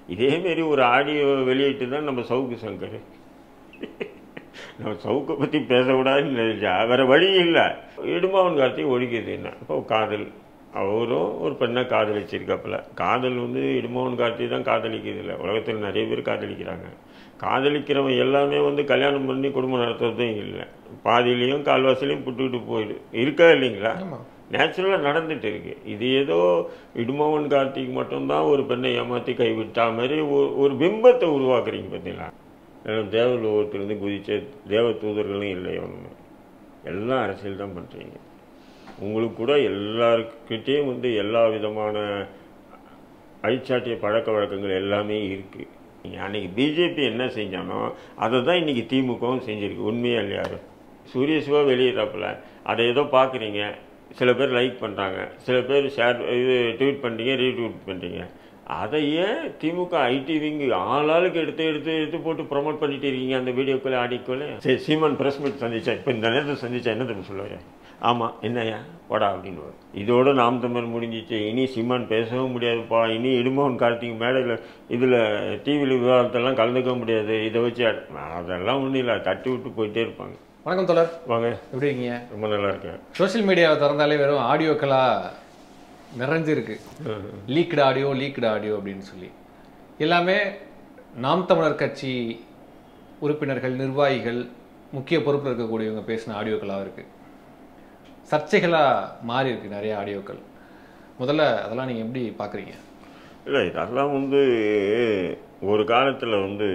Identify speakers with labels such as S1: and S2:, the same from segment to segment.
S1: இதேமாரி ஒரு ஆடியோ வெளியிட்டு தான் நம்ம சவுக்கு சங்கர் நம்ம சவுக்கை பற்றி பேசக்கூடாதுன்னு நினைச்சா வேறு வழி இல்லை இடுமாவன் கார்த்திக் ஒழிக்குது என்ன இப்போ காதல் அவரும் ஒரு பெண்ணை காதலிச்சிருக்காப்புல காதல் வந்து இடுமாவன் கார்த்தி தான் காதலிக்கிறது இல்லை உலகத்தில் நிறைய பேர் காதலிக்கிறாங்க காதலிக்கிறவன் எல்லாமே வந்து கல்யாணம் பண்ணி குடும்பம் நடத்துறதும் இல்லை பாதியிலையும் கால்வாசிலையும் புட்டுக்கிட்டு போயிடு இருக்கா இல்லைங்களா
S2: ஆமா
S1: நேச்சுரலாக நடந்துட்டு இருக்கு இது ஏதோ இடுமவன் கார்த்திக் மட்டும்தான் ஒரு பெண்ணை ஏமாற்றி கைவிட்டா மாதிரி ஒரு ஒரு பிம்பத்தை உருவாக்குறீங்க பார்த்தீங்களா அஹ் தேவலோகத்திலிருந்து குதிச்ச தேவ தூதர்களும் இல்லை ஒன்றுமே எல்லாம் அரசியல் தான் பண்ணுறீங்க உங்களுக்கு கூட எல்லாருக்கிட்டேயும் வந்து எல்லா விதமான அழிச்சாட்டிய பழக்க வழக்கங்கள் எல்லாமே இருக்குது அன்னைக்கு பிஜேபி என்ன செஞ்சானோ அதை தான் இன்னைக்கு திமுகவும் செஞ்சிருக்கு உண்மையா இல்லையா சூரிய சிவா வெளியிடறாப்புல அதை ஏதோ பார்க்குறீங்க சில பேர் லைக் பண்ணுறாங்க சில பேர் ஷேர் இது ட்வீட் பண்ணுறீங்க ரீட்வீட் பண்ணுறீங்க அதை ஏன் திமுக ஐடி விங்கு ஆளாளுக்கு எடுத்து எடுத்து எடுத்து போட்டு ப்ரொமோட் பண்ணிட்டு இருக்கீங்க அந்த வீடியோக்குள்ளே ஆடிக்குள்ளே சரி சீமான் ப்ரெஸ் மீட் சந்திச்சா இப்போ இந்த நேரத்தில் சந்திச்சா என்ன தம்பி சொல்லுவாரு ஆமாம் என்னய்யா போடா அப்படின்னு இதோட நாம் தமிழ் முடிஞ்சிச்சு இனி சீமான் பேசவும் முடியாதுப்பா இனி இடுமோகன் கார்த்திக் மேடையில் இதில் டிவியில் விவாதத்தெல்லாம் கலந்துக்க முடியாது இதை வச்சு அட்- அதெல்லாம் ஒன்றும் இல்லை தட்டி விட்டு போயிட்டே இருப்பாங்க
S2: வணக்கம் தோழர்
S1: வாங்க
S2: எப்படி இருக்கீங்க
S1: ரொம்ப நல்லா இருக்கேன்
S2: சோஷியல் மீடியாவை திறந்தாலே வெறும் ஆடியோக்களா நிறைஞ்சிருக்கு லீக்டு ஆடியோ லீக்டு ஆடியோ அப்படின்னு சொல்லி எல்லாமே நாம் தமிழர் கட்சி உறுப்பினர்கள் நிர்வாகிகள் முக்கிய பொறுப்பில் இருக்கக்கூடியவங்க பேசின ஆடியோக்களாக இருக்கு சர்ச்சைகளாக மாறி இருக்கு நிறைய ஆடியோக்கள் முதல்ல அதெல்லாம் நீங்கள் எப்படி பார்க்குறீங்க
S1: இல்லை இதெல்லாம் வந்து ஒரு காலத்தில் வந்து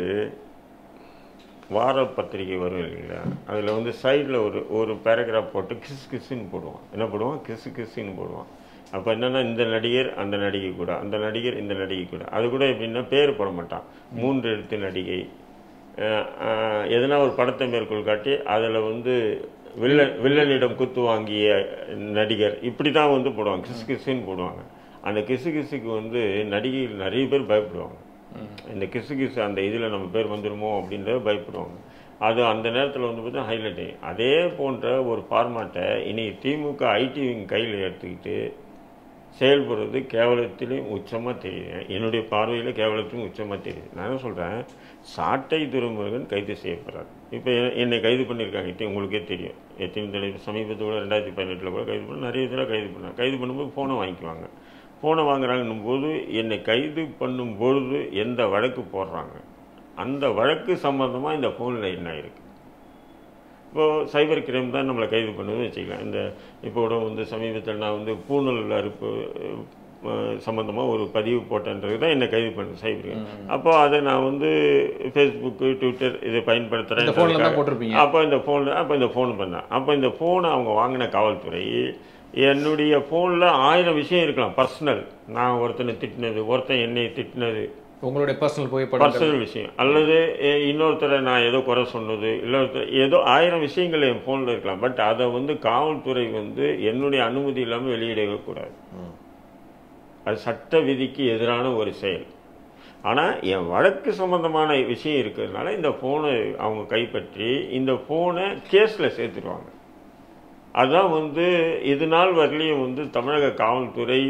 S1: வார பத்திரிகை வரும் இல்லைங்களா அதில் வந்து சைடில் ஒரு ஒரு பேராகிராஃப் போட்டு கிஸ் கிஸ்ன்னு போடுவான் என்ன போடுவான் கிஸ் கிஸ்ன்னு போடுவான் அப்போ என்னன்னா இந்த நடிகர் அந்த நடிகை கூட அந்த நடிகர் இந்த நடிகை கூட அது கூட எப்படின்னா பேர் போட மாட்டான் மூன்று எழுத்து நடிகை அஹ், அஹ், எதனா ஒரு படத்தை மேற்கோள் காட்டி அதில் வந்து வில்லன் வில்லனிடம் குத்து வாங்கிய நடிகர் இப்படி தான் வந்து போடுவாங்க கிஸ் கிஸ்ன்னு போடுவாங்க அந்த கிசு கிசுக்கு வந்து நடிகைகள் நிறைய பேர் பயப்படுவாங்க இந்த கிசு கிசு அந்த இதில் நம்ம பேர் வந்துருமோ அப்படின்றத பயப்படுவாங்க அது அந்த நேரத்தில் வந்து பார்த்தா ஹைலைட் அதே போன்ற ஒரு ஃபார்மாட்டை இன்னைக்கு திமுக ஐடி விங் கையில் எடுத்துக்கிட்டு செயல்படுறது கேவலத்திலையும் உச்சமாக தெரியுது என்னுடைய பார்வையில் கேவலத்திலும் உச்சமாக தெரியுது நான் என்ன சொல்கிறேன் சாட்டை துறைமுருகன் கைது செய்யப்படுறார் இப்போ என்னை கைது பண்ணியிருக்காங்க இப்போ உங்களுக்கே தெரியும் எத்தனை தடவை சமீபத்தில் கூட ரெண்டாயிரத்தி பதினெட்டில் கூட கைது பண்ண நிறைய தடவை கைது பண்ணாங்க கைது பண்ணும்போது ஃபோனை வாங்கிக்குவாங்க ஃபோனை வாங்குறாங்கன்னும் போது என்னை கைது பண்ணும் பொழுது எந்த வழக்கு போடுறாங்க அந்த வழக்கு சம்பந்தமாக இந்த ஃபோனில் என்ன இருக்குது இப்போது சைபர் கிரைம் தான் நம்மளை கைது பண்ணுவது வச்சுக்கலாம் இந்த இப்போ கூட வந்து சமீபத்தில் நான் வந்து பூணல் அறுப்பு சம்மந்தமாக ஒரு பதிவு போட்டேன்றது தான் என்னை கைது பண்ணுது சைபர் கிரைம் அப்போ அதை நான் வந்து ஃபேஸ்புக்கு ட்விட்டர் இதை
S2: இந்த ஃபோனில் தான்
S1: பயன்படுத்துகிறேன்
S2: போட்டிருப்பீங்க
S1: அப்போ இந்த ஃபோனில் அப்போ இந்த ஃபோன் பண்ணேன் அப்போ இந்த ஃபோனை அவங்க வாங்கின காவல்துறை என்னுடைய ஃபோனில் ஆயிரம் விஷயம் இருக்கலாம் பர்சனல் நான் ஒருத்தனை திட்டினது ஒருத்தன் என்னை திட்டினது
S2: உங்களுடைய பர்சனல் புகைப்படம்
S1: பர்சனல் விஷயம் அல்லது எ- இன்னொருத்தரை நான் ஏதோ குறை சொன்னது இன்னொருத்தர் ஏதோ ஆயிரம் விஷயங்கள் என் ஃபோனில் இருக்கலாம் பட் அதை வந்து காவல்துறை வந்து என்னுடைய அனுமதி இல்லாமல் வெளியிடவே கூடாது
S2: ம்.
S1: அது சட்ட விதிக்கு எதிரான ஒரு செயல் ஆனால் என் வழக்கு சம்பந்தமான விஷயம் இருக்கிறதுனால இந்த ஃபோனை அவங்க கைப்பற்றி இந்த ஃபோனை கேஸில் சேர்த்துருவாங்க அதான் வந்து இது நாள் வரலையும் வந்து தமிழக காவல்துறை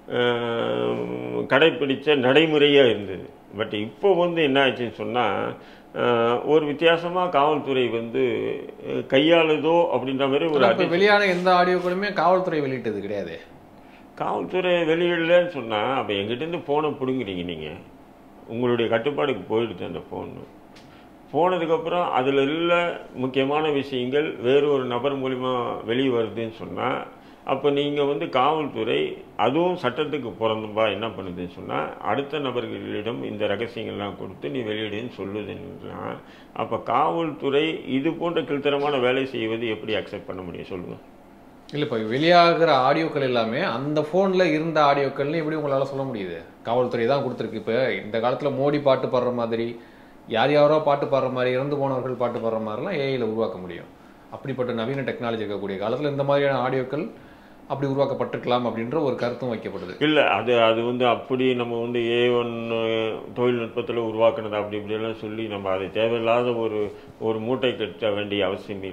S1: அஹ், கடைப்பிடிச்ச நடைமுறையாக இருந்தது பட் இப்போ வந்து என்ன ஆச்சுன்னு சொன்னால் ஒரு வித்தியாசமாக காவல்துறை வந்து அஹ், கையாளுதோ அப்படின்ற மாதிரி ஒரு
S2: இப்போ
S1: அதிர்ச்சி-
S2: வெளியான எந்த ஆடியோக்களுமே காவல்துறை வெளியிட்டது கிடையாது
S1: காவல்துறை வெளியிடலன்னு சொன்னால் அப்போ எங்கிட்டேருந்து ஃபோனை பிடுங்குறீங்க நீங்கள் உங்களுடைய கட்டுப்பாடுக்கு போயிடுது அந்த ஃபோனு போனதுக்கப்புறம் அதில் உள்ள முக்கியமான விஷயங்கள் வேறு ஒரு நபர் மூலிமா வெளியே வருதுன்னு சொன்னால் அப்போ நீங்கள் வந்து காவல்துறை அதுவும் சட்டத்துக்கு பிறந்தப்பா என்ன பண்ணுதுன்னு சொன்னால் அடுத்த நபர்களிடம் இந்த ரகசியங்கள்லாம் கொடுத்து நீ வெளியிடுன்னு சொல்லுதுன்னா அப்போ காவல்துறை இது போன்ற கீழ்த்தரமான வேலை செய்வது எப்படி அக்செப்ட் பண்ண முடியும் சொல்லுங்கள்
S2: இல்லை இப்போ வெளியாகிற ஆடியோக்கள் எல்லாமே அந்த ஃபோனில் இருந்த ஆடியோக்கள்னு எப்படி உங்களால் சொல்ல முடியுது காவல்துறை தான் கொடுத்துருக்கு இப்போ இந்த காலத்தில் மோடி பாட்டு பாடுற மாதிரி யார் யாரோ பாட்டு பாடுற மாதிரி இறந்து போனவர்கள் பாட்டு பாடுற மாதிரிலாம் ஏஐயில் உருவாக்க முடியும் அப்படிப்பட்ட நவீன டெக்னாலஜி இருக்கக்கூடிய காலத்தில் இந்த மாதிரியான ஆடியோக்கள் அப்படி உருவாக்கப்பட்டிருக்கலாம் அப்படின்ற ஒரு கருத்தும் வைக்கப்படுது
S1: இல்லை அது அது வந்து அப்படி நம்ம வந்து ஏ ஒன் தொழில்நுட்பத்தில் உருவாக்குனது அப்படி இப்படியெல்லாம் சொல்லி நம்ம அது தேவையில்லாத ஒரு ஒரு மூட்டை கட்ட வேண்டிய அவசியம் இல்லை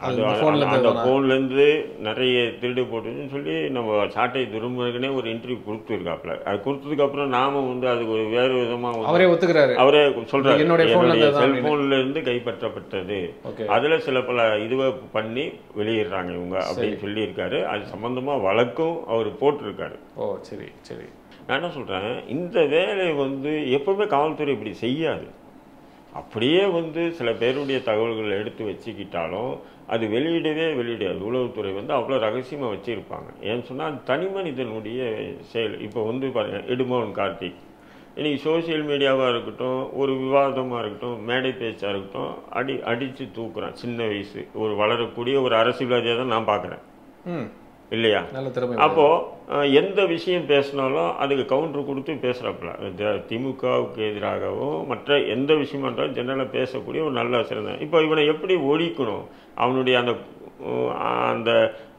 S1: அது
S2: இந்த phone ல இருந்து
S1: அந்த
S2: தானா?
S1: ஃபோன்லேருந்து நிறைய திருடு போட்டுன்னு சொல்லி நம்ம சாட்டை துருமுருகனே ஒரு இன்டர்வியூ கொடுத்துருக்காப்புல அது கொடுத்ததுக்கப்புறம் நாம வந்து அதுக்கு ஒரு வேறு விதமாக
S2: அவரே ஒத்துக்கிறாரு
S1: அவரே சொல்றாரு
S2: என்னுடைய phone ல
S1: என்னுடைய
S2: இருந்து தான்
S1: செல்போன்ல இருந்து கைப்பற்றப்பட்டது
S2: ஓகே
S1: அதுல சில பல இதுவை பண்ணி வெளியிடுறாங்க இவங்க அப்படின்னு சொல்லியிருக்காரு அது சம்பந்தமா வழக்கும் அவர் போட்டிருக்காரு
S2: ஓ சரி சரி
S1: நான் என்ன சொல்றேன் இந்த வேலையை வந்து எப்பவுமே காவல்துறை இப்படி செய்யாது அப்படியே வந்து சில பேருடைய தகவல்களை எடுத்து வச்சுக்கிட்டாலும் அது வெளியிடவே வெளியிடாது உளவுத்துறை வந்து அவ்வளோ ரகசியமாக வச்சுருப்பாங்க ஏன்னு சொன்னால் தனி மனிதனுடைய செயல் இப்போ வந்து பாருங்க இடுமோகன் கார்த்திக் இன்னைக்கு சோஷியல் மீடியாவாக இருக்கட்டும் ஒரு விவாதமாக இருக்கட்டும் மேடை பேச்சாக இருக்கட்டும் அடி அடித்து தூக்குறான் சின்ன வயசு ஒரு வளரக்கூடிய ஒரு அரசியல்வாதியாக தான் நான் பார்க்குறேன்
S2: ம்
S1: இல்லையா
S2: நல்ல திறமை
S1: அப்போ அஹ், எந்த விஷயம் பேசினாலும் அதுக்கு கவுண்டர் கொடுத்து பேசுறாப்புல த- திமுகவுக்கு எதிராகவும் மற்ற எந்த விஷயமா இருந்தாலும் ஜெனரலாக பேசக்கூடிய ஒரு நல்ல சிறந்த இப்போ இவனை எப்படி ஒழிக்கணும் அவனுடைய அந்த உம், அந்த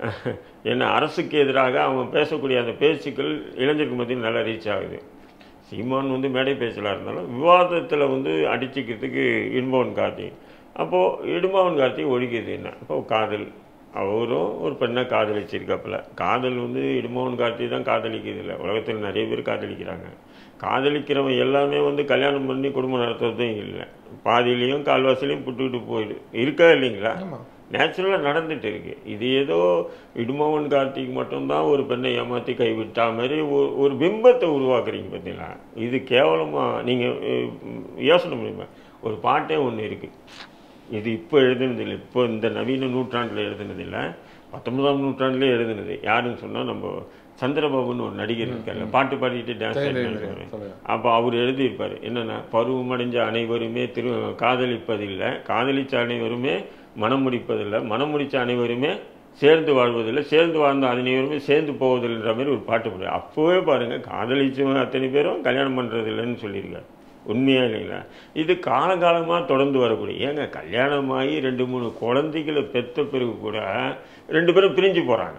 S1: என்ன அரசுக்கு எதிராக அவன் பேசக்கூடிய அந்த பேச்சுக்கள் இளைஞருக்கு மத்தியில் நல்லா ரீச் ஆகுது சீமான் வந்து மேடை பேச்சலாக இருந்தாலும் விவாதத்தில் வந்து அடிச்சுக்கிறதுக்கு இன்பவன் கார்த்திக் அப்போது இடும்பவன் கார்த்திக் ஒழிக்கிறது என்ன இப்போ காதல் அவரும் ஒரு பெண்ணை காதலிச்சிருக்காப்புல காதல் வந்து இடும்பவன் கார்த்திக் தான் காதலிக்கிறது இல்லை உலகத்தில் நிறைய பேர் காதலிக்கிறாங்க காதலிக்கிறவன் எல்லாமே வந்து கல்யாணம் பண்ணி குடும்பம் நடத்துறதும் இல்லை பாதியிலையும் கால்வாசிலையும் புட்டுக்கிட்டு போயிடு இருக்கா இல்லைங்களா
S2: ஆமா
S1: நேச்சுரலாக நடந்துட்டு இருக்கு இது ஏதோ இடுமவன் கார்த்திக் மட்டும்தான் ஒரு பெண்ணை ஏமாற்றி கைவிட்டா மாதிரி ஒரு ஒரு பிம்பத்தை உருவாக்குறீங்க பார்த்தீங்களா இது கேவலமாக நீங்கள் யோசனை முடியுமா ஒரு பாட்டே ஒன்று இருக்கு இது இப்போ எழுதுனதில்லை இப்போ இந்த நவீன நூற்றாண்டில் எழுதுனதில்லை பத்தொன்பதாம் நூற்றாண்டுலேயே எழுதுனது யாருன்னு சொன்னால் நம்ம சந்திரபாபுன்னு ஒரு நடிகர் இருக்காரு பாட்டு பாடிட்டு டான்ஸ்
S2: தெரியும்,
S1: ஆடிட்டு
S2: தெரியும். சொல்லுங்க
S1: அப்போ அவர் எழுதியிருப்பார் என்னென்னா பருவமடைஞ்ச அனைவருமே திரு காதலிப்பதில்லை காதலிச்ச அனைவருமே மனம் முடிப்பதில்லை மனம் முடிச்ச அனைவருமே சேர்ந்து வாழ்வதில்லை சேர்ந்து வாழ்ந்த அனைவருமே சேர்ந்து போவதில்லைன்ற மாதிரி ஒரு பாட்டு பாடு அப்போவே பாருங்க காதலிச்சவங்க அத்தனை பேரும் கல்யாணம் பண்ணுறது இல்லைன்னு சொல்லியிருக்காரு உண்மையா இல்லைங்களா இது காலகாலமாக தொடர்ந்து வரக்கூடிய ஏங்க கல்யாணமாகி ரெண்டு மூணு குழந்தைகளை பெத்த பிறகு கூட ரெண்டு பேரும் பிரிஞ்சு போகிறாங்க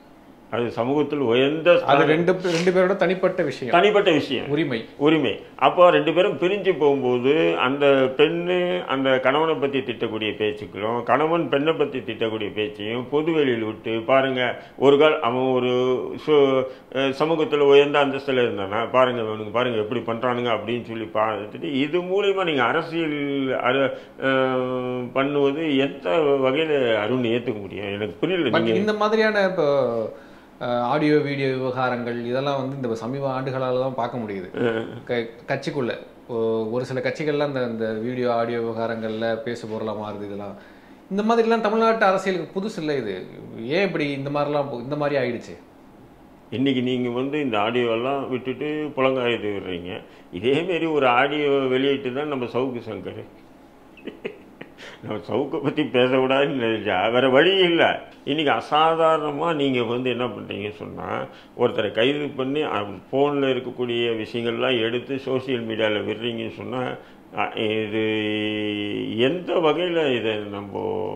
S1: அது சமூகத்தில் உயர்ந்த
S2: அது ரெண்டு பே- ரெண்டு பேரோட தனிப்பட்ட விஷயம்
S1: தனிப்பட்ட விஷயம்
S2: உரிமை
S1: உரிமை அப்போ ரெண்டு பேரும் பிரிஞ்சு போகும்போது அந்த பெண்ணு அந்த கணவனை பற்றி திட்டக்கூடிய பேச்சுக்களும் கணவன் பெண்ணை பற்றி திட்டக்கூடிய பேச்சையும் பொது வெளியில் விட்டு பாருங்க ஒரு கால் அவன் ஒரு சமூகத்தில் உயர்ந்த அந்தஸ்தில் இருந்தானா பாருங்க அவனுக்கு பாருங்க எப்படி பண்ணுறானுங்க அப்படின்னு சொல்லி பார்த்துட்டு இது மூலிமா நீங்கள் அரசியல் அரு அஹ், பண்ணுவது எந்த வகையில் அருண் ஏற்றுக்க முடியும் எனக்கு புரியல
S2: பட்
S1: நீங்கள்
S2: இந்த மாதிரியான இப்போ ஆடியோ வீடியோ விவகாரங்கள் இதெல்லாம் வந்து இந்த சமீப ஆண்டுகளால தான் பார்க்க முடியுது க- கட்சிக்குள்ள ஒ- ஒரு சில கட்சிகள்லாம் இந்த இந்த வீடியோ ஆடியோ விவகாரங்கள்ல பேசு பொருளா மாறுது இதெல்லாம் இந்த மாதிரிலாம் தமிழ்நாட்டு அரசியலுக்கு புதுசு இல்லை இது ஏன் இப்படி இந்த மாதிரிலாம் போ- இந்த மாதிரி ஆயிடுச்சு
S1: இன்னைக்கு நீங்கள் வந்து இந்த ஆடியோவெல்லாம் விட்டுட்டு புலங்காயத்து விடுறீங்க இதேமாரி ஒரு ஆடியோ வெளியிட்டு தான் நம்ம சவுக்கு சங்கர் நம்ம சவுக்கை பற்றி பேசக்கூடாதுன்னு நினைச்சா வேறு வழி இல்லை இன்னைக்கு அசாதாரணமாக நீங்கள் வந்து என்ன பண்ணுறீங்கன்னு சொன்னால் ஒருத்தரை கைது பண்ணி ஃபோனில் இருக்கக்கூடிய விஷயங்கள்லாம் எடுத்து சோஷியல் மீடியாவில் விடுறீங்கன்னு சொன்னால் இது எந்த வகையில் இதை நம்ம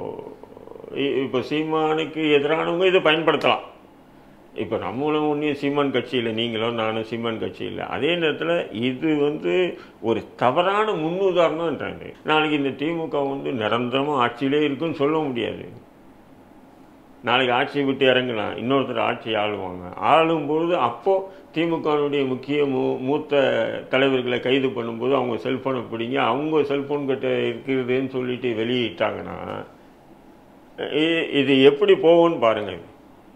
S1: இ- இப்போ சீமானுக்கு எதிரானவங்க இதை பயன்படுத்தலாம் இப்போ நம்மளும் ஒன்றும் சீமான் கட்சியில் நீங்களும் நானும் சீமான் கட்சியில் அதே நேரத்தில் இது வந்து ஒரு தவறான முன்னுதாரணம்ன்றாங்க நாளைக்கு இந்த திமுக வந்து நிரந்தரமாக ஆட்சியிலே இருக்குன்னு சொல்ல முடியாது நாளைக்கு ஆட்சியை விட்டு இறங்கலாம் இன்னொருத்தர் ஆட்சி ஆளுவாங்க ஆளும்பொழுது அப்போது திமுகவுடைய முக்கிய மூ மூத்த தலைவர்களை கைது பண்ணும்போது அவங்க செல்ஃபோனை பிடிங்க அவங்க செல்ஃபோன் கிட்ட இருக்கிறதுன்னு சொல்லிட்டு வெளியிட்டாங்கன்னா இ- இது எப்படி போகும்னு பாருங்க இது.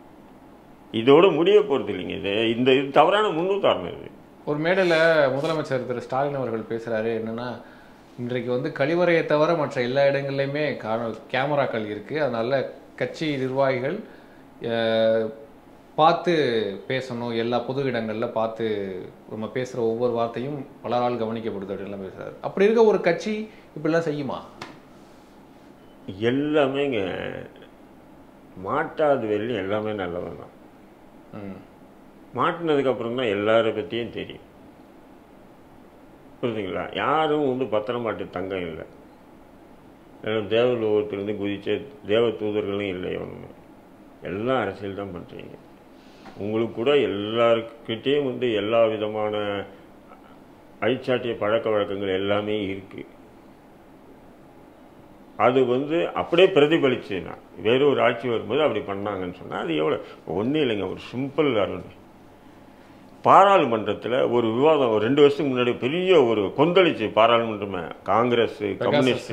S1: இதோட முடிய போகிறது இல்லைங்க இது இந்த இது தவறான முன்னுதாரணம் இது
S2: ஒரு மேடையில் முதலமைச்சர் திரு ஸ்டாலின் அவர்கள் பேசுறாரு என்னன்னா இன்றைக்கு வந்து கழிவறையை தவிர மற்ற எல்லா இடங்கள்லையுமே காண கேமராக்கள் இருக்கு அதனால கட்சி நிர்வாகிகள் அஹ், பார்த்து பேசணும் எல்லா பொது இடங்கள்ல பார்த்து நம்ம பேசுற ஒவ்வொரு வார்த்தையும் பலரால் கவனிக்கப்படுது அப்படின்லாம் பேசுறாரு அப்படி இருக்க ஒரு கட்சி இப்படிலாம் செய்யுமா
S1: எல்லாமேங்க மாட்டாது வெளியும் எல்லாமே நல்லவன் தான்
S2: ம்
S1: மாட்டினதுக்கப்புறம் தான் எல்லாரை பற்றியும் தெரியும் புரியுதுங்களா யாரும் வந்து பத்திரமாட்டு தங்கம் இல்லை ஏன்னா தேவலோகத்திலிருந்து குதிச்ச தேவ தூதர்களும் இல்லை ஒன்றுமே எல்லாம் அரசியல் தான் பண்ணுறீங்க உங்களுக்கு கூட எல்லாருக்கிட்டேயும் வந்து எல்லா விதமான அழிச்சாட்டிய பழக்க வழக்கங்கள் எல்லாமே இருக்குது அது வந்து அப்படியே பிரதிபலிச்சுன்னா வேற ஒரு ஆட்சி வரும்போது அப்படி பண்ணாங்கன்னு சொன்னால் அது எவ்வளோ ஒன்றும் இல்லைங்க ஒரு சிம்பிள் அருண் பாராளுமன்றத்தில் ஒரு விவாதம் ஒரு ரெண்டு வருஷத்துக்கு முன்னாடி பெரிய ஒரு கொந்தளிச்சு பாராளுமன்றமே காங்கிரஸ் கம்யூனிஸ்ட்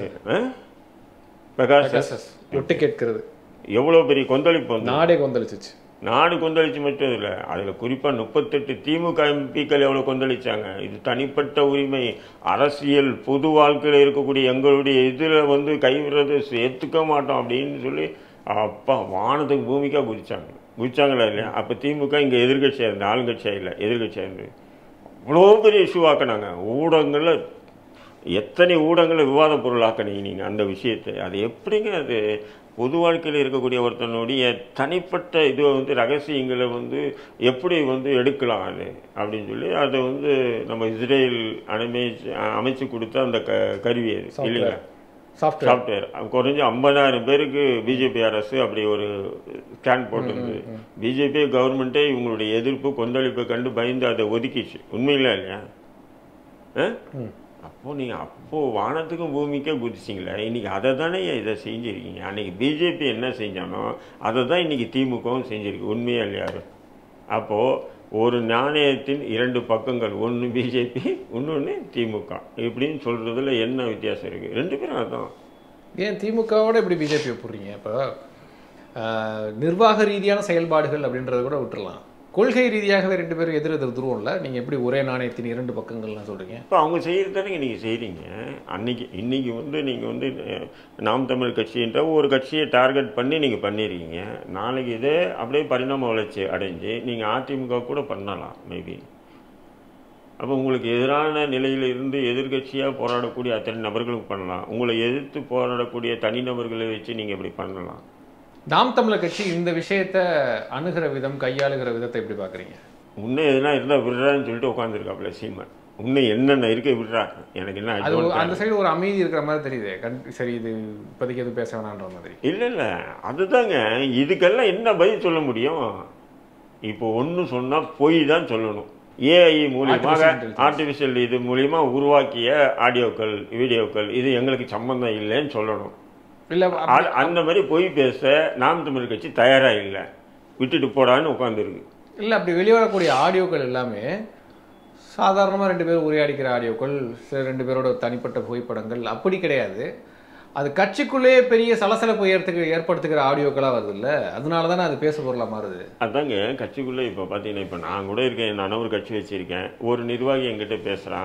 S1: பிரகாஷ்
S2: பெகாசஸ் ஒட்டு கேட்கிறது
S1: எவ்வளோ பெரிய கொந்தளிப்பு வந்து
S2: நாடே கொந்தளிச்சிச்சு
S1: நாடு கொந்தளிச்சு மட்டும் இல்லை அதில் குறிப்பாக முப்பத்தெட்டு திமுக எம்பிக்கள் எவ்வளோ கொந்தளிச்சாங்க இது தனிப்பட்ட உரிமை அரசியல் பொது வாழ்க்கையில் இருக்கக்கூடிய எங்களுடைய இதில் வந்து கைவிடுறது ஏற்றுக்க மாட்டோம் அப்படின்னு சொல்லி அப்பா வானத்துக்கு பூமிக்காக குதிச்சாங்க குதிச்சாங்களா இல்லையா அப்போ திமுக இங்கே எதிர்கட்சியாக இருந்து ஆளுங்கட்சியாக இல்லை எதிர்கட்சியாக இருந்து அவ்வளோ பெரிய இஷ்யூ ஆக்கினாங்க ஊடகங்களில் எத்தனை ஊடகங்களை விவாத பொருளாக்கினீங்க நீங்கள் அந்த விஷயத்தை அது எப்படிங்க அது பொது வாழ்க்கையில் இருக்கக்கூடிய ஒருத்தனுடைய தனிப்பட்ட இது வந்து ரகசியங்களை வந்து எப்படி வந்து எடுக்கலாம் அது அப்படின்னு சொல்லி அதை வந்து நம்ம இஸ்ரேல் அமைச்சு அமைச்சு கொடுத்த அந்த க கருவி அது இல்லைங்களா
S2: சாஃப்ட்வேர்
S1: சாஃப்ட்வேர் குறைஞ்ச ஐம்பதாயிரம் பேருக்கு பிஜேபி அரசு அப்படி ஒரு ஸ்கேன் போட்டிருந்தது பிஜேபி கவர்மெண்ட்டே இவங்களுடைய எதிர்ப்பு கொந்தளிப்பை கண்டு பயந்து அதை ஒதுக்கிச்சு உண்மையில இல்லையா ஆ? அப்போ நீங்க அப்போ வானத்துக்கும் பூமிக்கே குதிச்சிங்களே இன்னைக்கு அதை தானே இதை செஞ்சிருக்கீங்க அன்னைக்கு பிஜேபி என்ன செஞ்சானோ அதை தான் இன்னைக்கு திமுகவும் செஞ்சிருக்கு உண்மையா இல்லையா அப்போ ஒரு நாணயத்தின் இரண்டு பக்கங்கள் ஒன்று பிஜேபி இன்னொன்று திமுக இப்படின்னு சொல்றதுல என்ன வித்தியாசம் இருக்கு ரெண்டு பேரும் அதான்
S2: ஏன் திமுகவோட இப்படி பிஜேபி ஒப்புறீங்க இப்போ ஆஹ், நிர்வாக ரீதியான செயல்பாடுகள் அப்படின்றத கூட விட்டுறலாம் கொள்கை ரீதியாகவே ரெண்டு பேரும் எதிர் எதிர் துருவம்ல நீங்க எப்படி ஒரே நாணயத்தின் இரண்டு பக்கங்கள்லாம் சொல்றீங்க
S1: இப்போ அவங்க செய்கிறது தானே நீங்கள் செய்கிறீங்க அன்னைக்கு இன்னைக்கு வந்து நீங்கள் வந்து அஹ், நாம் தமிழ் கட்சின்ற ஒரு கட்சியை டார்கெட் பண்ணி நீங்கள் பண்ணியிருக்கீங்க நாளைக்கு இதே அப்படியே பரிணாம வளர்ச்சி அடைஞ்சு நீங்கள் அதிமுக கூட பண்ணலாம் மேபி அப்போ உங்களுக்கு எதிரான நிலையில் இருந்து எதிர்கட்சியாக போராடக்கூடிய அத்தனை நபர்களுக்கு பண்ணலாம் உங்களை எதிர்த்து போராடக்கூடிய தனிநபர்களை வச்சு நீங்கள் இப்படி பண்ணலாம்
S2: நாம் தமிழர் கட்சி இந்த விஷயத்தை அணுகிற விதம் கையாளுகிற விதத்தை எப்படி பார்க்குறீங்க
S1: இன்னும் எதுனா இருந்தால் விடுறான்னு சொல்லிட்டு உட்காந்துருக்காப்புல சீமான் இன்னும் என்னென்ன இருக்கு விடுறா எனக்கு என்ன
S2: அது
S1: don't
S2: ஒரு- அந்த சைடு ஒரு அமைதி இருக்கிற மாதிரி தெரியுது கண் சரி இது இப்போதைக்கு எதுவும் பேச வேணான்ற மாதிரி
S1: இல்லை இல்லை அதுதாங்க இதுக்கெல்லாம் என்ன பதில் சொல்ல முடியும் இப்போ ஒன்று சொன்னால் பொய் தான் சொல்லணும் ஏஐ மூலியமாக
S2: Artificial intelligence.
S1: ஆர்டிஃபிஷியல் இது மூலியமா உருவாக்கிய ஆடியோக்கள் வீடியோக்கள் இது எங்களுக்கு சம்பந்தம் இல்லைன்னு சொல்லணும்
S2: இல்ல
S1: ஆ- அந்த மாதிரி பொய் பேச நாம் தமிழ் கட்சி தயாரா இல்லை விட்டுட்டு போடான்னு உட்காந்துருக்கு
S2: இல்ல அப்படி வெளிவரக்கூடிய ஆடியோக்கள் எல்லாமே சாதாரணமா ரெண்டு பேரும் உரையாடிக்கிற ஆடியோக்கள் சில ரெண்டு பேரோட தனிப்பட்ட புகைப்படங்கள் அப்படி கிடையாது அது கட்சிக்குள்ளேயே பெரிய சலசலப்பு ஏற்படுத்துக்கு ஏற்படுத்துகிற ஆடியோக்களா வருது இல்ல அதனால தானே அது பேச பொருளா மாறுது
S1: அதாங்க கட்சிக்குள்ளே இப்போ பார்த்தீங்கன்னா இப்போ நான் கூட இருக்கேன் நானும் ஒரு கட்சி வச்சுருக்கேன் ஒரு நிர்வாகி என்கிட்ட பேசுகிறான்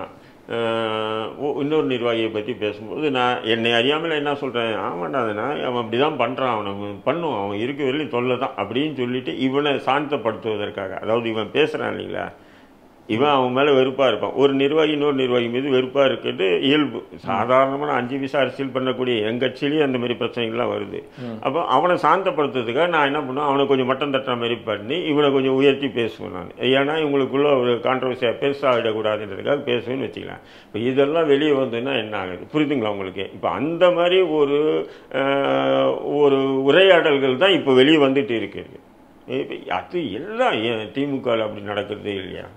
S1: இன்னொரு நிர்வாகியை பற்றி பேசும்போது நான் என்னை அறியாமல் என்ன சொல்கிறேன் ஆமாண்டா அது நான் அவன் அப்படி தான் பண்ணுறான் அவனை பண்ணுவான் அவன் இருக்க வரையிலும் தொல்லை தான் அப்படின்னு சொல்லிட்டு இவனை சாந்தப்படுத்துவதற்காக அதாவது இவன் பேசுகிறான் இல்லைங்களா இவன் அவன் மேலே வெறுப்பாக இருப்பான் ஒரு நிர்வாகி இன்னொரு நிர்வாகி மீது வெறுப்பாக இருக்கிறது இயல்பு சாதாரணமாக நான் அஞ்சு விசா அரசியல் பண்ணக்கூடிய என் கட்சியிலேயே அந்த மாதிரி பிரச்சனைகள்லாம் வருது அப்போ அவனை சாந்தப்படுத்துறதுக்காக நான் என்ன பண்ணுவேன் அவனை கொஞ்சம் மட்டம் தட்டுற மாதிரி பண்ணி இவனை கொஞ்சம் உயர்த்தி பேசுவேன் நான் ஏன்னா இவங்களுக்குள்ள ஒரு கான்ட்ரவர்சியாக பெருசாக ஆகிடக்கூடாதுன்றதுக்காக பேசுவேன்னு வச்சுக்கலாம் இப்போ இதெல்லாம் வெளியே வந்ததுன்னா என்ன ஆகுது புரியுதுங்களா உங்களுக்கு இப்போ அந்த மாதிரி ஒரு அஹ், ஒரு உரையாடல்கள் தான் இப்போ வெளியே வந்துட்டு இருக்குது இப்ப அது எல்லாம் ஏன் திமுகவில் அப்படி நடக்கிறதே இல்லையா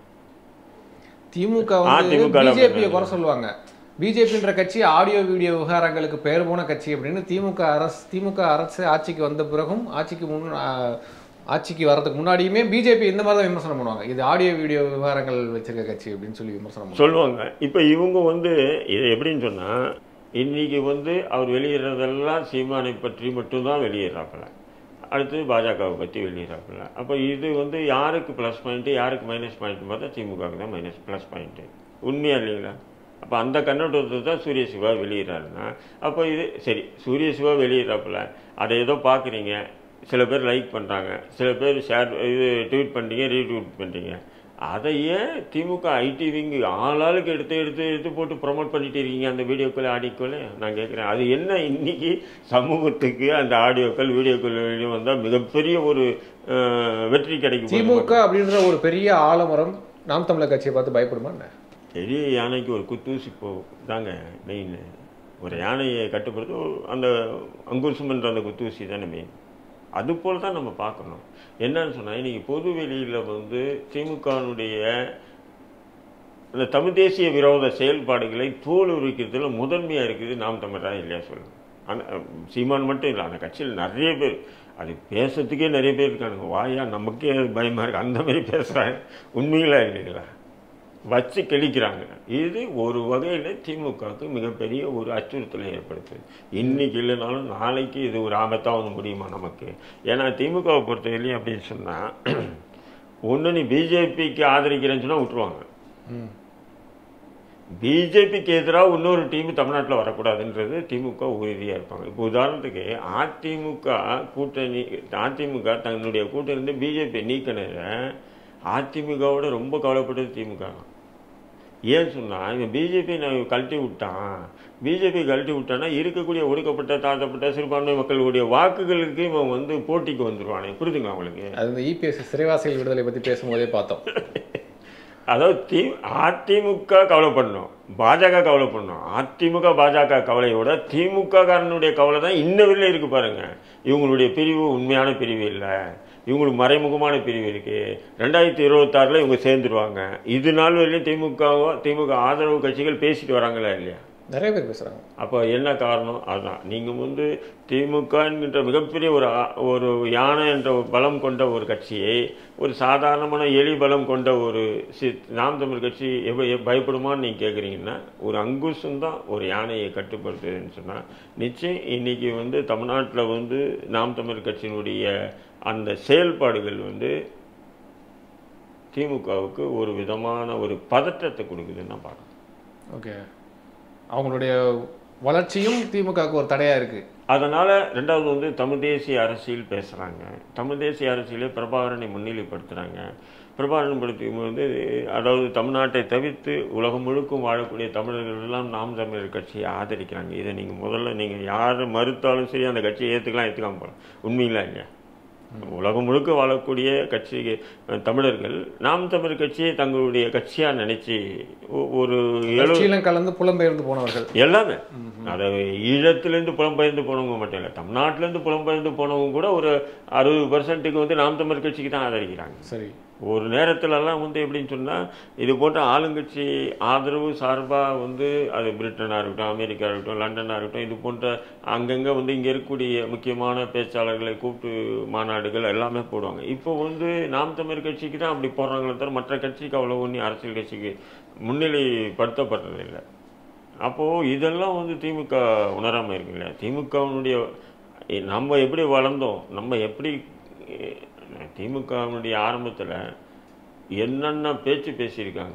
S2: திமுக
S1: ஆ,
S2: வந்து
S1: திமுக ல
S2: பிஜேபியை
S1: அப்படி
S2: குறை சொல்லுவாங்க பிஜேபின்ற கட்சி ஆடியோ வீடியோ விவகாரங்களுக்கு பெயர் போன கட்சி அப்படின்னு திமுக அரசு திமுக அரசு ஆட்சிக்கு வந்த பிறகும் ஆட்சிக்கு முன் ஆ, ஆட்சிக்கு வரதுக்கு முன்னாடியுமே பிஜேபி இந்த மாதிரி தான் விமர்சனம் பண்ணுவாங்க இது ஆடியோ வீடியோ விவகாரங்கள் வச்சிருக்க கட்சி அப்படின்னு சொல்லி விமர்சனம் பண்ணுவாங்க
S1: சொல்லுவாங்க இப்போ இவங்க வந்து இதை எப்படின்னு சொன்னால் இன்னைக்கு வந்து அவர் வெளியிடுறதெல்லாம் சீமானை பற்றி மட்டும்தான் வெளியிடுறாப்புல அடுத்து பாஜகவை பற்றி வெளியிடுறாப்புல அப்போ இது வந்து யாருக்கு ப்ளஸ் பாயிண்ட்டு யாருக்கு மைனஸ் பாயிண்ட் பார்த்தா திமுகவுக்கு தான் மைனஸ் ப்ளஸ் பாயிண்ட்டு உண்மையா இல்லைங்களா அப்போ அந்த கண்ணோட்டத்தை தான் சூரிய சிவா வெளியிடுறாருன்னா அப்போ இது சரி சூரிய சிவா வெளியிடுறாப்புல அதை ஏதோ பார்க்குறீங்க சில பேர் லைக் பண்ணுறாங்க சில பேர் ஷேர் இது ட்வீட் பண்ணுறீங்க ரீட்வீட் பண்ணுறீங்க அதை ஏன் திமுக ஐடி விங் ஆளாளுக்கு எடுத்து எடுத்து எடுத்து போட்டு ப்ரொமோட் பண்ணிட்டு இருக்கீங்க அந்த வீடியோக்கள் ஆடியோக்கள் நான் கேட்குறேன் அது என்ன இன்னைக்கு சமூகத்துக்கு அந்த ஆடியோக்கள் வீடியோக்கள் வெளியே வந்தால் மிகப்பெரிய ஒரு அஹ், வெற்றி கிடைக்கும்
S2: திமுக அப்படின்ற ஒரு பெரிய ஆலமரம் நாம் தமிழர் கட்சியை பார்த்து பயப்படுமா என்ன
S1: பெரிய யானைக்கு ஒரு குத்தூசி போ தாங்க மெயின் ஒரு யானையை கட்டுப்படுத்த ஒரு- அந்த அங்குசம்ன்ற அந்த குத்தூசி தானே மெயின் அது போல தான் நம்ம பார்க்கணும் என்னன்னு சொன்னால் இன்னைக்கு பொது வெளியில் வந்து திமுகனுடைய அந்த தமிழ் தேசிய விரோத செயல்பாடுகளை தோல் உரிக்கிறதுல முதன்மையாக இருக்குது நாம் தமிழரா இல்லையா சொல்லுங்க அந்த சீமான் மட்டும் இல்லை அந்த கட்சியில் நிறைய பேர் அது பேசுறதுக்கே நிறைய பேர் இருக்கானுங்க வாயா நமக்கே அது பயமா இருக்கு அந்த மாதிரி பேசுறாங்க உண்மைகளா இல்லைங்களா வச்சு கெளிக்கிறாங்க இது ஒரு வகையில் திமுகவுக்கு மிகப்பெரிய ஒரு அச்சுறுத்தலை ஏற்படுத்துது இன்னைக்கு இல்லைனாலும் நாளைக்கு இது ஒரு ஆபத்தாக வந்து முடியுமா நமக்கு ஏன்னா திமுகவை பொறுத்தவரையிலையும் அப்படின்னு சொன்னால் ஒன்று நீ பிஜேபிக்கு ஆதரிக்கிறேன்னு சொன்னால் விட்டுருவாங்க
S2: ம்
S1: பிஜேபிக்கு எதிராக இன்னொரு டீம் தமிழ்நாட்டில் வரக்கூடாதுன்றது திமுக உறுதியாக இருப்பாங்க இப்போ உதாரணத்துக்கு அதிமுக கூட்டணி அதிமுக தன்னுடைய கூட்டணி பிஜேபி நீக்கினத அதிமுகவோட ரொம்ப கவலைப்பட்டது திமுக தான் ஏன் சொன்னால் இவன் பிஜேபி நான் கழட்டி விட்டான் பிஜேபி கழட்டி விட்டான்னா இருக்கக்கூடிய ஒடுக்கப்பட்ட தாழ்த்தப்பட்ட சிறுபான்மை மக்களுடைய வாக்குகளுக்கு இவன் வந்து போட்டிக்கு வந்துடுவானே புரிதுங்களா உங்களுக்கு
S2: அது இந்த இபிஎஸ் சிறைவாசிகள் விடுதலை பற்றி பேசும்போதே பார்த்தோம்
S1: அதாவது தி அதிமுக கவலைப்படணும் பாஜக கவலைப்படணும் அதிமுக பாஜக கவலையோட திமுக காரனுடைய கவலை தான் இன்ன வரையிலும் இருக்கு பாருங்க இவங்களுடைய பிரிவு உண்மையான பிரிவு இல்லை இவங்களுக்கு மறைமுகமான பிரிவு இருக்கு ரெண்டாயிரத்தி இருபத்தாறில் இவங்க சேர்ந்துருவாங்க இது நாள் வரையிலும் திமுகவோ திமுக ஆதரவு கட்சிகள் பேசிட்டு வராங்களா இல்லையா
S2: நிறைய பேர் பேசுகிறாங்க
S1: அப்போ என்ன காரணம் அதுதான் நீங்கள் வந்து திமுக என்கின்ற மிகப்பெரிய ஒரு ஆ- ஒரு யானை என்ற ஒரு பலம் கொண்ட ஒரு கட்சியை ஒரு சாதாரணமான எலி பலம் கொண்ட ஒரு சி நாம் தமிழ் கட்சி எப்படி பயப்படுமான்னு நீங்கள் கேட்குறீங்கன்னா ஒரு அங்குசம் தான் ஒரு யானையை கட்டுப்படுத்துதுன்னு சொன்னால் நிச்சயம் இன்னைக்கு வந்து தமிழ்நாட்டில் வந்து நாம் தமிழ் கட்சியினுடைய அந்த செயல்பாடுகள் வந்து திமுகவுக்கு ஒரு விதமான ஒரு பதற்றத்தை கொடுக்குதுன்னு நான் பார்க்குறேன்
S2: ஓகே அவங்களுடைய வளர்ச்சியும் திமுகவுக்கு ஒரு தடையா இருக்கு
S1: அதனால் ரெண்டாவது வந்து தமிழ் தேசிய அரசியல் பேசுகிறாங்க தமிழ் தேசிய அரசியலே பிரபாகரனை முன்னிலைப்படுத்துகிறாங்க பிரபாகரன் படுத்தும் போது அதாவது தமிழ்நாட்டை தவிர்த்து உலகம் முழுக்கும் வாழக்கூடிய தமிழர்கள் எல்லாம் நாம் தமிழர் கட்சியை ஆதரிக்கிறாங்க இதை நீங்கள் முதல்ல நீங்கள் யார் மறுத்தாலும் சரி அந்த கட்சியை ஏற்றுக்கலாம் ஏற்றுக்காம போகலாம் உண்மைங்களா இல்லையா உலகம் முழுக்க வாழக்கூடிய கட்சி அஹ், தமிழர்கள் நாம் தமிழர் கட்சியை தங்களுடைய கட்சியாக நினைச்சு ஒ- ஒரு எழு
S2: கட்சியிலும் கலந்து புலம்பெயர்ந்து போனவர்கள்
S1: எல்லாமே அதை ஈழத்திலேருந்து புலம்பெயர்ந்து போனவங்க மட்டும் இல்லை தமிழ்நாட்டிலேருந்து புலம்பெயர்ந்து போனவங்க கூட ஒரு அறுபது பர்சன்ட்டுக்கு வந்து நாம் தமிழ் கட்சிக்கு தான் ஆதரிக்கிறாங்க
S2: சரி
S1: ஒரு நேரத்துலலாம் வந்து எப்படின்னு சொன்னால் இது போன்ற ஆளுங்கட்சி ஆதரவு சார்பாக வந்து அது பிரிட்டனாக இருக்கட்டும் அமெரிக்கா இருக்கட்டும் லண்டனாக இருக்கட்டும் இது போன்ற அங்கங்கே வந்து இங்கே இருக்கக்கூடிய முக்கியமான பேச்சாளர்களை கூப்பிட்டு மாநாடுகள் எல்லாமே போடுவாங்க இப்போ வந்து நாம் தமிழ் கட்சிக்கு தான் அப்படி போடுறாங்களே தவிர மற்ற கட்சிக்கு அவ்வளோ ஒன்றும் அரசியல் கட்சிக்கு முன்னிலைப்படுத்தப்படுறதில்லை அப்போது இதெல்லாம் வந்து திமுக உணராமல் இருக்குல்ல திமுகவினுடைய நம்ம எப்படி வளர்ந்தோம் நம்ம எப்படி திமுகவினுடைய ஆரம்பத்தில் என்னென்ன பேச்சு பேசியிருக்காங்க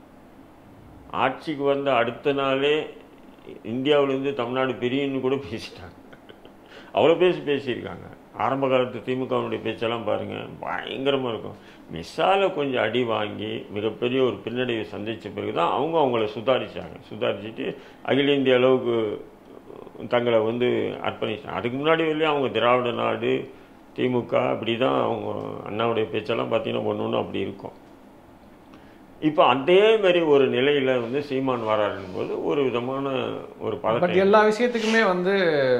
S1: ஆட்சிக்கு வந்த அடுத்த நாளே இந்தியாவிலேருந்து தமிழ்நாடு பிரியுன்னு கூட பேசிட்டாங்க அவ்வளோ பேசி பேசியிருக்காங்க ஆரம்ப காலத்து திமுகவினுடைய பேச்செல்லாம் பாருங்கள் பயங்கரமாக இருக்கும் மிஸ்ஸால கொஞ்சம் அடி வாங்கி மிகப்பெரிய ஒரு பின்னடைவை சந்தித்த பிறகு தான் அவங்க அவங்கள சுதாரிச்சாங்க சுதாரிச்சுட்டு அகில இந்திய அளவுக்கு தங்களை வந்து அர்ப்பணிச்சாங்க அதுக்கு முன்னாடி வரையும் அவங்க திராவிட நாடு திமுக அப்படி தான் அவங்க அண்ணாவுடைய பேச்செல்லாம் பார்த்தீங்கன்னா ஒன்று ஒன்று அப்படி இருக்கும் இப்போ அதே மாதிரி ஒரு நிலையில் வந்து சீமான் வராருன்னு போது ஒரு விதமான ஒரு
S2: பட்
S1: பதட்டம்
S2: எல்லா விஷயத்துக்குமே வந்து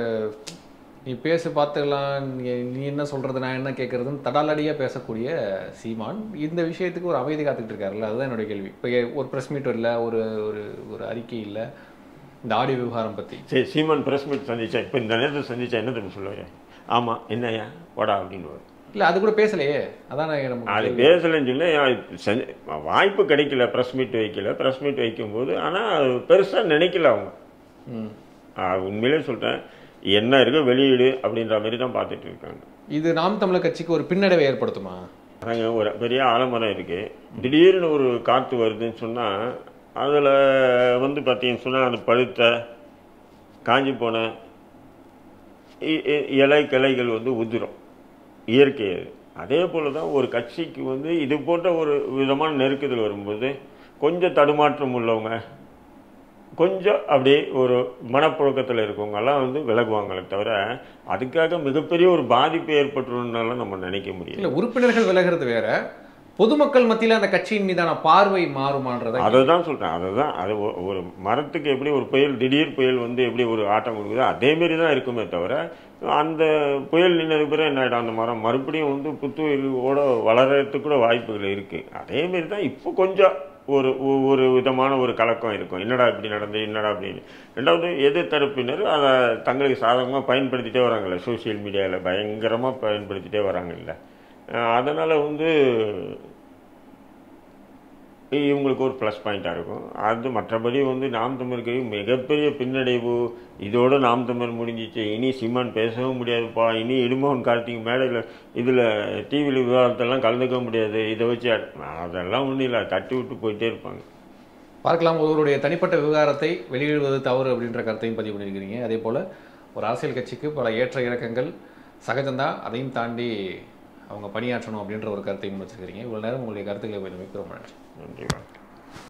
S2: நீ பேசு பார்த்துக்கலாம் நீ நீ என்ன சொல்றது நான் என்ன கேட்கறதுன்னு தடாலடியாக பேசக்கூடிய சீமான் இந்த விஷயத்துக்கு ஒரு அமைதி காத்துக்கிட்டு இருக்காருல்ல அதுதான் என்னுடைய கேள்வி இப்போ ஒரு ப்ரெஸ் மீட் இல்லை ஒரு ஒரு ஒரு அறிக்கை இல்லை இந்த ஆடியோ விவகாரம் பற்றி
S1: சரி சீமான் பிரஸ் மீட் சந்திச்சா இப்போ இந்த நேரத்தில் சந்திச்சா என்ன தெரியும் சொல்லுவாரு ஆமாம் என்னய்யா வாடா அப்படின்னு
S2: இல்லை அது கூட பேசலையே அதான் நான் நமக்கு
S1: அது பேசலைன்னு சொல்லி அஹ் செஞ்ச- வாய்ப்பு கிடைக்கல ப்ரெஸ் மீட் வைக்கல ப்ரெஸ் மீட் வைக்கும்போது ஆனால் பெருசாக நினைக்கல அவங்க
S2: ம்.
S1: அஹ் உண்மையிலே சொல்கிறேன் என்ன இருக்கோ வெளியீடு அப்படின்ற மாதிரி தான் பார்த்துட்டு இருக்காங்க
S2: இது நாம் தமிழர் கட்சிக்கு ஒரு பின்னடைவை ஏற்படுத்துமா
S1: அதாங்க ஒரு பெரிய ஆலமரம் இருக்குது திடீர்னு ஒரு காற்று வருதுன்னு சொன்னால் அதில் வந்து பார்த்தீங்கன்னு சொன்னால் அந்த பழுத்த காஞ்சி போன இ- இ- இலை கிளைகள் வந்து உதிரும் இயற்கை அது அதே போல் தான் ஒரு கட்சிக்கு வந்து இது போன்ற ஒரு விதமான நெருக்குதல் வரும்போது கொஞ்சம் தடுமாற்றம் உள்ளவங்க கொஞ்சம் அப்படியே ஒரு மனப்புழக்கத்தில் இருக்கவங்கெல்லாம் வந்து விலகுவாங்களே தவிர அதுக்காக மிகப்பெரிய ஒரு பாதிப்பு ஏற்பட்டுருன்னால நம்ம நினைக்க முடியல
S2: இல்லை உறுப்பினர்கள் விலகிறது வேற பொதுமக்கள் மத்தியில் அந்த கட்சியின் மீதான பார்வை மாறுமான்றதை
S1: அதை தான் சொல்கிறேன் அதை தான் அது ஒ- ஒரு மரத்துக்கு எப்படி ஒரு புயல் திடீர் புயல் வந்து எப்படி ஒரு ஆட்டம் கொடுக்குதோ அதேமாரி தான் இருக்குமே தவிர அந்த புயல் நின்னது பிறகு என்ன ஆகிடும் அந்த மரம் மறுபடியும் வந்து புத்துயிரோட வளர்கிறதுக்கு கூட வாய்ப்புகள் இருக்குது அதேமாரி தான் இப்போ கொஞ்சம் ஒரு ஒ- ஒரு விதமான ஒரு கலக்கம் இருக்கும் என்னடா இப்படி நடந்தது என்னடா அப்படின்னு ரெண்டாவது எதிர்த்தரப்பினர் அதை தங்களுக்கு சாதகமாக பயன்படுத்திட்டே வராங்கல்ல சோஷியல் மீடியாவில் பயங்கரமாக பயன்படுத்திட்டே வராங்கல்ல அதனால் வந்து இவங்களுக்கு ஒரு ப்ளஸ் பாயிண்ட்டாக இருக்கும் அது மற்றபடி வந்து நாம் தமிழுக்கு மிகப்பெரிய பின்னடைவு இதோட நாம் தமிழ் முடிஞ்சிச்சு இனி சீமான் பேசவும் முடியாதுப்பா இனி இடுமோகன் கார்த்திக் மேடையில் இதில் டிவியில் விவாதத்தெல்லாம் கலந்துக்க முடியாது இதை வச்சு அட்- அதெல்லாம் ஒன்றும் இல்லை தட்டி விட்டு போயிட்டே இருப்பாங்க
S2: பார்க்கலாம் ஒருவருடைய தனிப்பட்ட விவகாரத்தை வெளியிடுவது தவறு அப்படின்ற கருத்தையும் பதிவு பண்ணியிருக்கிறீங்க அதே போல் ஒரு அரசியல் கட்சிக்கு பல ஏற்ற இறக்கங்கள் சகஜம்தான் அதையும் தாண்டி அவங்க பணியாற்றணும் அப்படின்ற ஒரு கருத்தை முன் வச்சிருக்கிறீங்க இவ்வளோ நேரம் உங்களுடைய கருத்துக்களை பகிர்ந்தமைக்கு ரொம்ப நன்றி
S1: நன்றி வணக்கம்